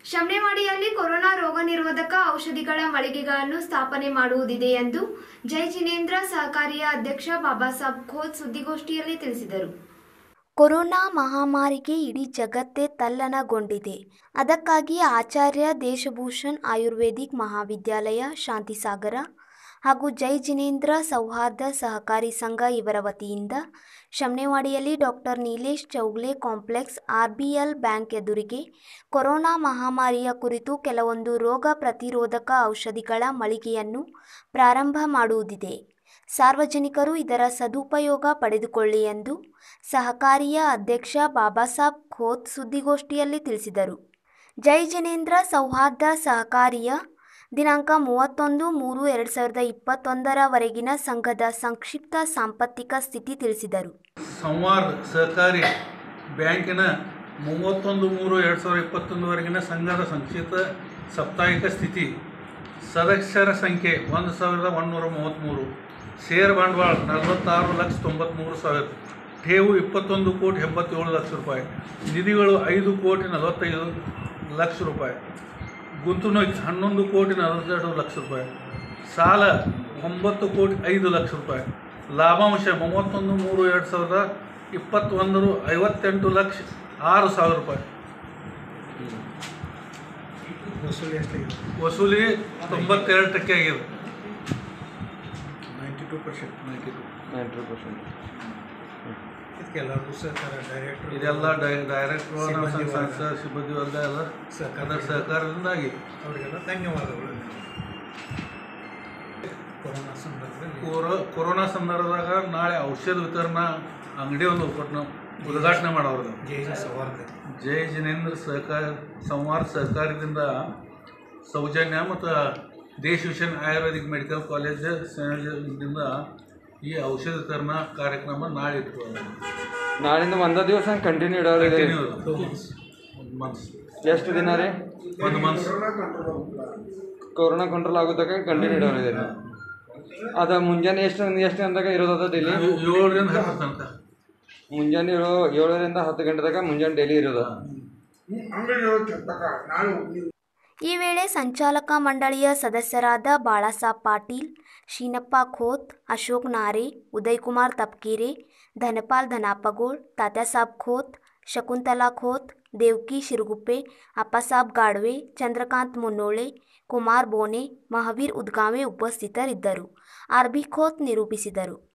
ಶಮನೆವಾಡಿಯಲ್ಲಿ corona ರೋಗ ನಿರೋಧಕ ಔಷಧಿಗಳ ಮಳಿಗೆಗಳನ್ನು ಸ್ಥಾಪನೆ ಮಾಡುವುದಿದೆ ಎಂದು ಜೈ ಜಿನೇಂದ್ರ ಸಹಕಾರಿಯ ಅಧ್ಯಕ್ಷ ಬಾಬಾ ಸಾಬ್ ಖೋತ್ ಸುದ್ದಿಗೋಷ್ಠಿಯಲ್ಲಿ ತಿಳಿಸಿದರು ಕೊರೋನಾ ಮಹಾಮಾರಿಗೆ ಇಡೀ ಜಗತ್ತೇ ತಲ್ಲಣಗೊಂಡಿದೆ ಅದಕ್ಕಾಗಿ ಆಚಾರ್ಯ ದೇಶಭೂಷಣ್ ಆಯುರ್ವೇದಿಕ್ ಮಹಾವಿದ್ಯಾಲಯ ಶಾಂತಿಸಾಗರ ಹಾಗೂ ಜೈ ಜಿನೇಂದ್ರ ಸೌಹಾರ್ದ ಸಹಕಾರಿ ಸಂಘ ಇವರ ವತಿಯಿಂದ ಶಮನೆವಾಡಿಯಲ್ಲಿ doctor Nilesh Chougule complex RBL bank ಎದುರಿಗೆ ಕೊರೋನಾ ಮಹಾಮಾರಿಯ ಕುರಿತು ಕೆಲವೊಂದು ರೋಗ ಪ್ರತಿರೋಧಕ ಔಷಧಿಗಳ ಮಳಿಗೆಯನ್ನು ಪ್ರಾರಂಭ ಮಾಡುವುದಿದೆ ಸಾರ್ವಜನಿಕರು ಇದರ ಸದುಪಯೋಗ ಪಡೆದುಕೊಳ್ಳಿ ಎಂದು ಸಹಕಾರಿಯ ಅಧ್ಯಕ್ಷ ಬಾಬಾಸಾಬ್ ಖೋತ್ ಸುದ್ದಿಗೋಷ್ಠಿಯಲ್ಲಿ ತಿಳಿಸಿದರು ಜೈ ಜಿನೇಂದ್ರ ಸೌಹಾರ್ದ ಸಹಕಾರಿಯ ದಿನಾಂಕ ಮೂವತ್ತೊಂದು ಮೂರು ಎರಡು ಸಾವಿರದ ಇಪ್ಪತ್ತೊಂದರವರೆಗಿನ ಸಂಘದ ಸಂಕ್ಷಿಪ್ತ ಸಾಂಪತ್ತಿಕ ಸ್ಥಿತಿ ತಿಳಿಸಿದರು ಸಂವಾದ ಸಹಕಾರಿ ಬ್ಯಾಂಕಿನ ಮೂವತ್ತೊಂದು ಮೂರು ಎರಡು ಸಾವಿರದ ಇಪ್ಪತ್ತೊಂದವರೆಗಿನ ಸಂಘದ ಸಂಕ್ಷಿಪ್ತ ಸಾಪ್ತಾಹಿಕ ಸ್ಥಿತಿ ಸದಸ್ಯರ ಸಂಖ್ಯೆ ಒಂದು ಸಾವಿರದ ಒಂದುನೂರ ಮೂವತ್ತ್ಮೂರು ಷೇರ್ ಬಂಡವಾಳ ನಲವತ್ತಾರು ಲಕ್ಷ ತೊಂಬತ್ತ್ಮೂರು ಸಾವಿರ ಠೇವು ಇಪ್ಪತ್ತೊಂದು ಕೋಟಿ ಎಂಬತ್ತೇಳು ಲಕ್ಷ ರೂಪಾಯಿ ನಿಧಿಗಳು ಐದು ಕೋಟಿ ನಲವತ್ತೈದು ಲಕ್ಷ ರೂಪಾಯಿ ಗುಂತುನೊಯ್ತು ಹನ್ನೊಂದು ಕೋಟಿ ನಲವತ್ತೆರಡು ಲಕ್ಷ ರೂಪಾಯಿ ಸಾಲ ಒಂಬತ್ತು ಕೋಟಿ ಐದು ಲಕ್ಷ ರೂಪಾಯಿ ಲಾಭಾಂಶ ಮೂವತ್ತೊಂದು ಮೂರು ಎರಡು ಸಾವಿರದ ಇಪ್ಪತ್ತೊಂದರು ಐವತ್ತೆಂಟು ಲಕ್ಷ ಆರು ಸಾವಿರ ರೂಪಾಯಿ ವಸೂಲಿ ಎಷ್ಟಾಗಿದೆ ವಸೂಲಿ ತೊಂಬತ್ತೆರಡು ಟಕ್ಕೆ ಆಗಿದೆ ninety two percent ninety two ninety percent ಇದಕ್ಕೆ ಎಲ್ಲರಿಗೂ ಸಹಕಾರ ಡೈರೆಕ್ಟರ್ ಇದೆಲ್ಲ ಡೈ ಡೈರೆಕ್ಟ್ರು ನಮ್ಮ ಸಿಬ್ಬಂದಿ ವರ್ಗ. ಸಂಸ್ಥೆ ಸಿಬ್ಬಂದಿ ವರ್ಗ ಎಲ್ಲ ಸಹಕಾರ ಅದರ ಸಹಕಾರದಿಂದಾಗಿ ಅವರಿಗೆಲ್ಲ ಧನ್ಯವಾದಗಳು ಕೊರೋನಾ ಸಂದರ್ಭದಲ್ಲಿ ಕೊರೋ ಕೊರೋನಾ ಸಂದರ್ಭದಾಗ ನಾಳೆ ಔಷಧ ವಿತರಣಾ ಅಂಗಡಿ ಒಂದು ಉದ್ಘಾಟನೆ ಉದ್ಘಾಟನೆ ಮಾಡೋರು ಜೈನ ಸೌಹಾರ್ದ ಜೈ ಜಿನೇಂದ್ರ ಸಹಕಾರ ಸಂವಾದ ಸಹಕಾರದಿಂದ ಸೌಜನ್ಯ ಮತ್ತು ದೇಶ್ ವಿಷನ್ ಆಯುರ್ವೇದಿಕ್ ಮೆಡಿಕಲ್ ಕಾಲೇಜ್ ಸಂಯೋಜನೆಯಿಂದ ಈ ಔಷಧ ವಿತರಣಾ ಕಾರ್ಯಕ್ರಮ ನಾಳೆ ಇಟ್ಕೊಳ್ಳೋದು ನಾಳಿಂದ ಒಂದ ದಿವಸ ಕಂಟಿನ್ಯೂ ಇಡೋರಿದೆ ಒಂದು ಮಂತ್ಸ್ ಎಷ್ಟು ದಿನ ರೀ ಒಂದು ಮಂತ್ಸ್ ಕೊರೋನಾ ಕಂಟ್ರೋಲ್ ಆಗೋದಕ್ಕೆ ಕಂಟಿನ್ಯೂ ಇಡೋರಿದೆ ಅದ ಮುಂಜಾನೆ ಎಷ್ಟು ಎಷ್ಟು ಗಂಟೆಗೆ ಇರೋದ ಡೈಲಿ ಏಳರಿಂದ ಹತ್ತು ತನಕ ಮುಂಜಾನೆ ಇರೋ ಏಳರಿಂದ ಹತ್ತು ಗಂಟೆ ತನಕ ಮುಂಜಾನೆ ಡೈಲಿ ಇರೋದು ಈ ವೇಳೆ ಸಂಚಾಲಕ ಮಂಡಳಿಯ ಸದಸ್ಯರಾದ ಬಾಳಾಸಾಬ್ ಪಾಟೀಲ್ ಶೀನಪ್ಪ ಖೋತ್ ಅಶೋಕ್ ನಾರೆ ಉದಯಕುಮಾರ್ ತಪ್ಕೀರೆ ಧನಪಾಲ್ ಧನಾಪಗೋಳ್ ತಾತ್ಯಾಸಾಬ್ ಖೋತ್ ಶಕುಂತಲಾ ಖೋತ್ ದೇವ್ಕಿ ಶಿರುಗುಪ್ಪೆ ಅಪ್ಪಸಾಬ್ ಗಾಡ್ವೆ ಚಂದ್ರಕಾಂತ್ ಮುನ್ನೋಳೆ ಕುಮಾರ್ ಬೋನೆ ಮಹಾವೀರ್ ಉದ್ಗಾವೆ ಉಪಸ್ಥಿತರಿದ್ದರು ಆರ್ ಬಿ ಖೋತ್ ನಿರೂಪಿಸಿದರು